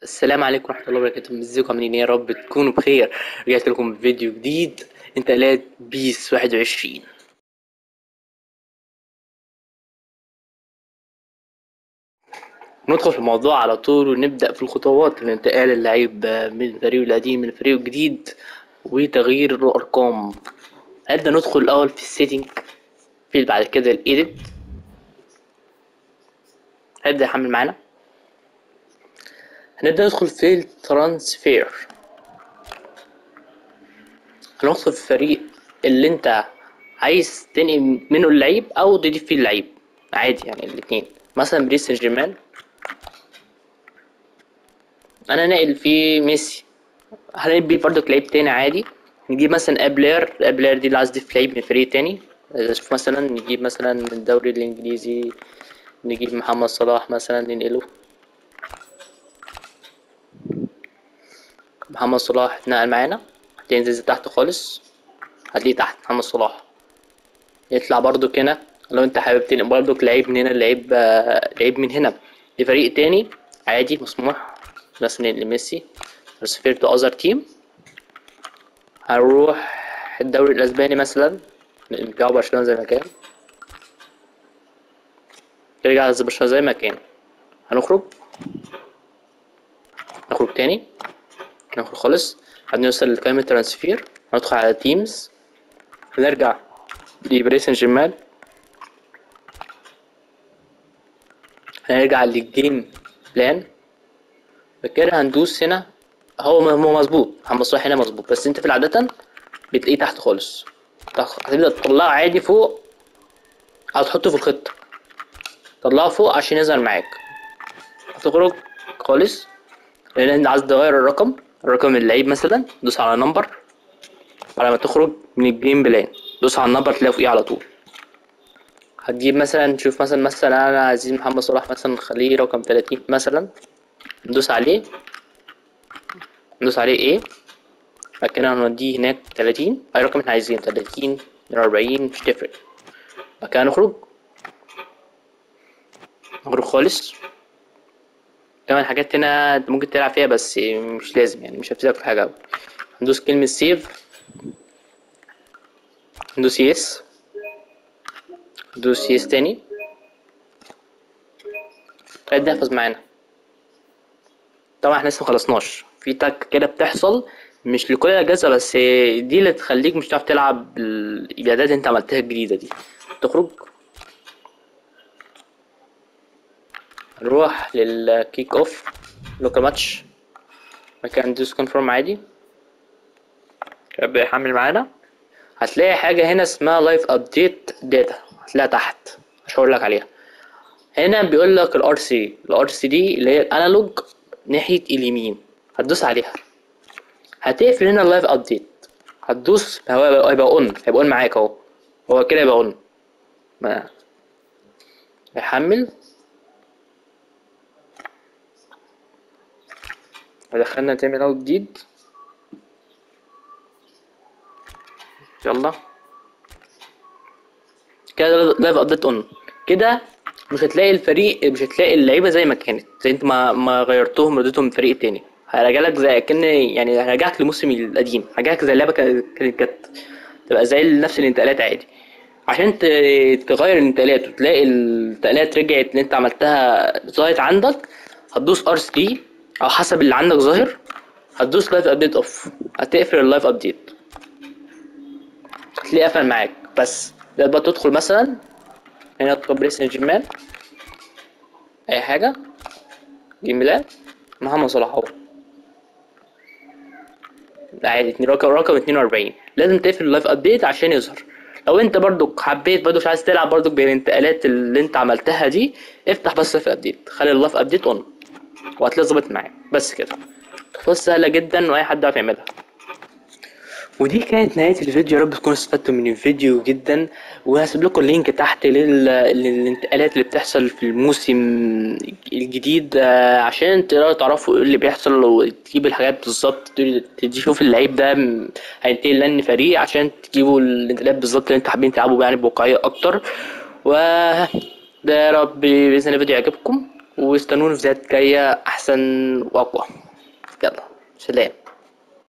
السلام عليكم ورحمة الله وبركاته ازيكم عاملين ايه يا رب تكونوا بخير رجعت لكم بفيديو جديد انتقالات بيس واحد وعشرين ندخل في الموضوع على طول ونبدأ في الخطوات لانتقال اللعيب من الفريق القديم للفريق الجديد وتغيير الأرقام نبدأ ندخل الأول في السيتنج في بعد كده الإيديت هيبدأ يحمل معانا هنبدأ ندخل في الترانسفير هندخل في الفريق اللي انت عايز تنقل منه اللعيب او تضيف فيه اللعيب عادي يعني الاتنين مثلا باريس سان جيرمان انا ناقل فيه ميسي هنقل بيه برضك لعيب تاني عادي نجيب مثلا ابلير ابلير دي اللي عايز تضيف لعيب من فريق تاني شوف مثلا نجيب مثلا من الدوري الانجليزي نجيب محمد صلاح مثلا ننقله محمد صلاح اتنقل معانا تنزل تحت خالص هتلاقيه تحت محمد صلاح يطلع برضو هنا لو انت حابب تنقل برضو لعيب من هنا لعيب لعيب من هنا لفريق تاني عادي مسموح مثلا لميسي ترانسفير تو اذر تيم هنروح الدوري الاسباني مثلا نرجعه برشلونة زي ما كان يرجع برشلونة زي ما كان هنخرج نخرج تاني نخرج خالص هنوصل لقائمة ترانسفير هندخل على تيمز هنرجع لباريس سان جيرمان هنرجع للجيم بلان كده هندوس هنا هو هو مظبوط محمد صلاح هنا مظبوط بس انت في العادة بتلاقيه تحت خالص هتبدأ تطلعه عادي فوق أو تحطه في الخطة طلعه فوق عشان يظهر معاك هتخرج خالص لأن انت عايز تغير الرقم رقم اللعيب مثلا دوس على نمبر بعد ما تخرج من الجيم بلان دوس على النمبر تلاقيه فوقيه على طول هتجيب مثلا تشوف مثلا مثلا انا عايزين محمد صلاح مثلا نخليه رقم تلاتين مثلا ندوس عليه ندوس عليه ايه بعد كده هنوديه هناك تلاتين اي رقم احنا عايزينه تلاتين اربعين مش تفرق بعد كده نخرج نخرج خالص طبعا حاجات هنا انت ممكن تلعب فيها بس مش لازم يعني مش هتفيدك في حاجة أوي ندوس كلمة سيف ندوس يس ندوس يس تاني ابدأ احفظ معانا طبعا احنا لسه مخلصناش في تك كده بتحصل مش لكل الأجهزة بس دي اللي تخليك مش هتعرف تلعب الإعدادات اللي انت عملتها الجديدة دي تخرج نروح للكيك اوف لوكال ماتش مكان ندوس كونفيرم عادي يبقى يحمل معانا هتلاقي حاجة هنا اسمها لايف ابديت داتا هتلاقيها تحت مش هقول لك عليها هنا بيقول لك الار سي الار سي دي اللي هي الانالوج ناحية اليمين هتدوس عليها هتقفل هنا اللايف ابديت هتدوس هو هيبقى اون هيبقى اون معاك اهو هو كده يبقى اون هيحمل ودخلنا تيرمينال جديد يلا كده لايف ابديت اون كده مش هتلاقي الفريق مش هتلاقي اللعيبه زي ما كانت زي انت ما ما غيرتهم رديتهم من فريق تاني هيرجع لك زي كان يعني هيرجعك للموسم القديم هيرجعك زي اللعبه كانت كانت تبقى زي نفس الانتقالات عادي عشان تغير الانتقالات وتلاقي الانتقالات رجعت اللي انت عملتها ظهرت عندك هتدوس ار 3 او حسب اللي عندك ظاهر هتدوس لايف ابديت اوف هتقفل اللايف ابديت هتلاقيه قفل معاك بس ده بقى تدخل مثلا هنا تدخل بريس سان جيرمان اي حاجه جيم محمد صلاح اهو عادي رقم رقم 42 لازم تقفل اللايف ابديت عشان يظهر لو انت برضو حبيت برضو مش عايز تلعب برضو بالانتقالات اللي انت عملتها دي افتح بس اللايف ابديت خلي اللايف ابديت اون وهتلاقي ظبط معاك بس كده خطوات سهلة جدا وأي حد يعرف يعملها ودي كانت نهاية الفيديو يا رب تكونوا استفدتوا من الفيديو جدا وهسيب لكم اللينك تحت لل... للانتقالات اللي بتحصل في الموسم الجديد عشان تقدروا تعرفوا ايه اللي بيحصل وتجيبوا الحاجات بالظبط تشوف اللعيب ده هينتقل لأن فريق عشان تجيبوا الانتقالات بالظبط اللي انتوا حابين تلعبوا يعني بواقعية أكتر و ده يا رب بإذن الله الفيديو يعجبكم واستنوني في فيديوهات جاية أحسن وأقوى يلا سلام